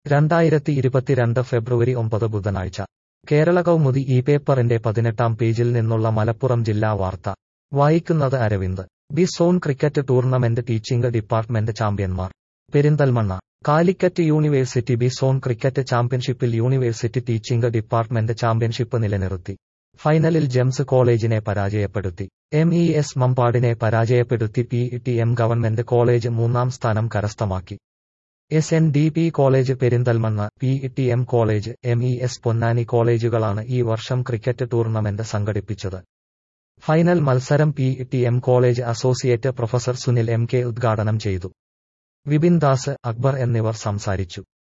രണ്ടായിരത്തി ഇരുപത്തിരണ്ട് ഫെബ്രുവരി ഒമ്പത് ബുധനാഴ്ച കേരള കൗമുദി ഈ പേപ്പറിന്റെ പതിനെട്ടാം പേജിൽ നിന്നുള്ള മലപ്പുറം ജില്ലാ വാർത്ത വായിക്കുന്നത് Aravind B zone cricket tournament teaching department ചാമ്പ്യന്മാർ Perinthalmanna Calicut university B zone cricket ചാമ്പ്യൻഷിപ്പിൽ യൂണിവേഴ്സിറ്റി ടീച്ചിംഗ് ഡിപ്പാർട്ട്മെന്റ് ചാമ്പ്യൻഷിപ്പ് നിലനിർത്തി ഫൈനലിൽ ജെംസ് കോളേജിനെ പരാജയപ്പെടുത്തി എം ഇ എസ് മമ്പാടിനെ പരാജയപ്പെടുത്തി P T M government college മൂന്നാം സ്ഥാനം കരസ്ഥമാക്കി S N D P college Perinthalmanna P T M college M E S Ponnani കോളേജുകളാണ് ഈ വർഷം ക്രിക്കറ്റ് ടൂർണമെന്റ് സംഘടിപ്പിച്ചത് ഫൈനൽ മത്സരം P T M college associate professor Sunil M K ഉദ്ഘാടനം ചെയ്തു വിപിൻ ദാസ് അക്ബർ എന്നിവർ സംസാരിച്ചു